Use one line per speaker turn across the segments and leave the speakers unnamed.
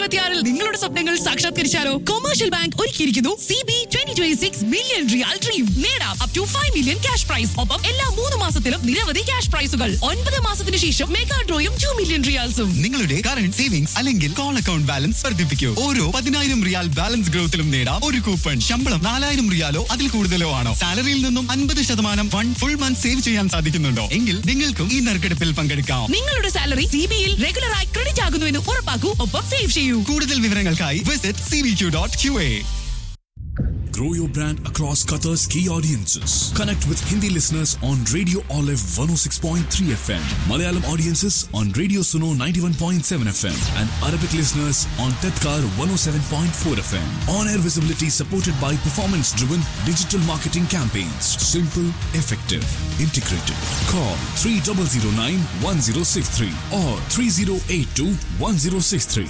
ഇരുപത്തിയാറിൽ നിങ്ങളുടെ സ്വപ്നങ്ങൾ സാക്ഷാത്കരിച്ചാലോ കൊമേഴ്ഷ്യൽ ബാങ്ക് ഒരുക്കിയിരിക്കുന്നു C B twenty twenty six million real dream നേടാം up to five million cash prize ഒപ്പം എല്ലാ മൂന്ന് മാസത്തിലും നിരവധി ക്യാഷ് പ്രൈസുകൾ ഒൻപത് മാസത്തിന് ശേഷം മെഗാ ഡ്രോയും ടു മില്യൺ റിയാൽസും
നിങ്ങളുടെ കറന്റ് സേവിങ്സ് അല്ലെങ്കിൽ കോൾ അക്കൗണ്ട് ബാലൻസ് വർദ്ധിപ്പിക്കൂ ഓരോ പതിനായിരം റിയാൽ ബാലൻസ് ഗ്രോത്തിലും നേടാം ഒരു കൂപ്പൺ ശമ്പളം നാലായിരം റിയാലോ അതിൽ കൂടുതലോ ആണോ സാലറിയിൽ നിന്നും അൻപത് ശതമാനം ഫണ്ട് ഫുൾ മന്ത് സേവ് ചെയ്യാൻ സാധിക്കുന്നുണ്ടോ എങ്കിൽ നിങ്ങൾക്കും ഈ നറുക്കെടുപ്പിൽ പങ്കെടുക്കാം
നിങ്ങളുടെ സാലറി സി ബിയിൽ റെഗുലറായി ക്രെഡിറ്റ് ആകുന്നു എന്ന് ഉറപ്പാക്കൂ ഒപ്പം സേവ് ചെയ്യൂ
കൂടുതൽ വിവരങ്ങൾക്കായി visit C V Q dot Q A
Grow your brand across Qatar's key audiences. Connect with Hindi listeners on Radio Olive 106.3 FM, Malayalam audiences on Radio Suno 91.7 FM, and Arabic listeners on Tedkar 107.4 FM. On air visibility supported by performance driven digital marketing campaigns. Simple, effective, integrated. Call 3009 1063 or 3082 1063.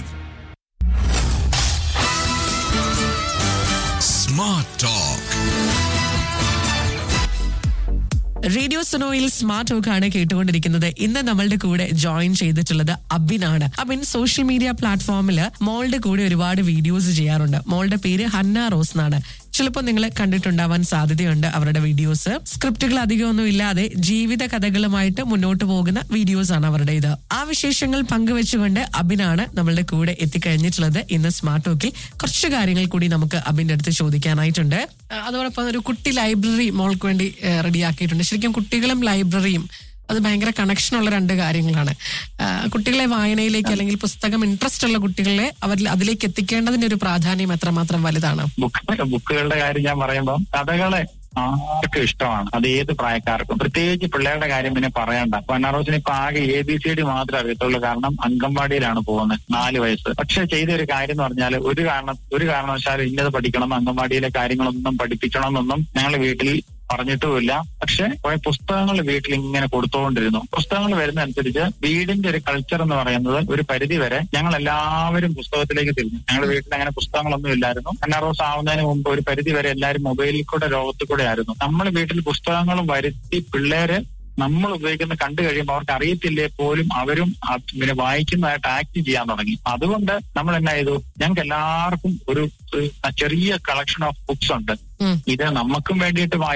Smart Talk.
Radio സുനോയിൽ smart talk ആണ് കേട്ടുകൊണ്ടിരിക്കുന്നത് ഇന്ന് നമ്മളുടെ കൂടെ join ചെയ്തിട്ടുള്ളത് അബിനാണ് Abin social media പ്ലാറ്റ്ഫോമിൽ മോളുടെ കൂടെ ഒരുപാട് വീഡിയോസ് ചെയ്യാറുണ്ട് മോളുടെ പേര് ഹന്ന റോസ് എന്നാണ് ചിലപ്പോൾ നിങ്ങൾ കണ്ടിട്ടുണ്ടാവാൻ സാധ്യതയുണ്ട് അവരുടെ വീഡിയോസ് സ്ക്രിപ്റ്റുകൾ അധികമൊന്നും ഇല്ലാതെ ജീവിത കഥകളുമായിട്ട് മുന്നോട്ട് പോകുന്ന വീഡിയോസ് ആണ് അവരുടെ ഇത് ആ വിശേഷങ്ങൾ പങ്കുവെച്ചുകൊണ്ട് അബിനാണ് നമ്മളുടെ കൂടെ എത്തിക്കഴിഞ്ഞിട്ടുള്ളത് ഇന്ന് സ്മാർട്ട് ടോക്കിൽ കുറച്ച് കാര്യങ്ങൾ കൂടി നമുക്ക് അബിന്റെ അടുത്ത് ചോദിക്കാനായിട്ടുണ്ട് ആ, അതോടൊപ്പം ഒരു കുട്ടി ലൈബ്രറി മോൾക്ക് വേണ്ടി റെഡിയാക്കിയിട്ടുണ്ട് ശരിക്കും കുട്ടികളും ലൈബ്രറിയും അത് ഭയങ്കര കണക്ഷൻ ഉള്ള രണ്ട് കാര്യങ്ങളാണ് ആ, കുട്ടികളെ വായനയിലേക്ക് അല്ലെങ്കിൽ പുസ്തകം ഇൻട്രസ്റ്റ് ഉള്ള കുട്ടികളെ അവരിൽ അതിലേക്ക് എത്തിക്കേണ്ടതിന്റെ ഒരു പ്രാധാന്യം എത്രമാത്രം വലുതാണ്
ബുക്ക് ബുക്കുകളുടെ കാര്യം ഞാൻ പറയുമ്പോൾ കഥകളെ ആർക്കും ഇഷ്ടമാണ് അത് ഏത് പ്രായക്കാർക്കും പ്രത്യേകിച്ച് പിള്ളേരുടെ കാര്യം പിന്നെ പറയണ്ട പന്നാറോസിന് ഇപ്പൊ ആകെ എ ബി സി ഡി മാത്രമേ അറിയത്തുള്ളൂ കാരണം അംഗൻവാടിയിലാണ് പോകുന്നത് നാല് വയസ്സ് പക്ഷെ ചെയ്ത ഒരു കാര്യം എന്ന് പറഞ്ഞാൽ ഒരു കാരണം ഒരു കാരണവശാലും ഇന്നത് പഠിക്കണം അംഗൻവാടിയിലെ കാര്യങ്ങളൊന്നും പഠിപ്പിക്കണം എന്നൊന്നും ഞങ്ങൾ വീട്ടിൽ പറഞ്ഞിട്ടുമില്ല പക്ഷെ കുറെ പുസ്തകങ്ങൾ വീട്ടിൽ ഇങ്ങനെ കൊടുത്തുകൊണ്ടിരുന്നു പുസ്തകങ്ങൾ വരുന്ന അനുസരിച്ച് വീടിന്റെ ഒരു കൾച്ചർ എന്ന് പറയുന്നത് ഒരു പരിധി വരെ ഞങ്ങൾ എല്ലാവരും പുസ്തകത്തിലേക്ക് തിരിഞ്ഞു ഞങ്ങളുടെ വീട്ടിൽ അങ്ങനെ പുസ്തകങ്ങളൊന്നും ഇല്ലായിരുന്നു അന്നാറോസ് ആവുന്നതിന് മുമ്പ് ഒരു പരിധി വരെ എല്ലാവരും മൊബൈലിൽ കൂടെ ലോകത്തിൽ കൂടെ ആയിരുന്നു നമ്മൾ വീട്ടിൽ പുസ്തകങ്ങളും വരുത്തി പിള്ളേര് നമ്മൾ ഉപയോഗിക്കുന്ന കണ്ടു കഴിയുമ്പോൾ അവർക്ക് അറിയത്തില്ലേ പോലും അവരും അത് പിന്നെ വായിക്കുന്നതായിട്ട് ആക്ട് ചെയ്യാൻ തുടങ്ങി അതുകൊണ്ട് നമ്മൾ എന്നാ ചെയ്തു ഞങ്ങൾക്ക് എല്ലാവർക്കും ഒരു ഒരു ചെറിയ കളക്ഷൻ ഓഫ് ബുക്സ് ഉണ്ട്
ഉം.
ഇത് നമുക്കും വേണ്ടിയിട്ട്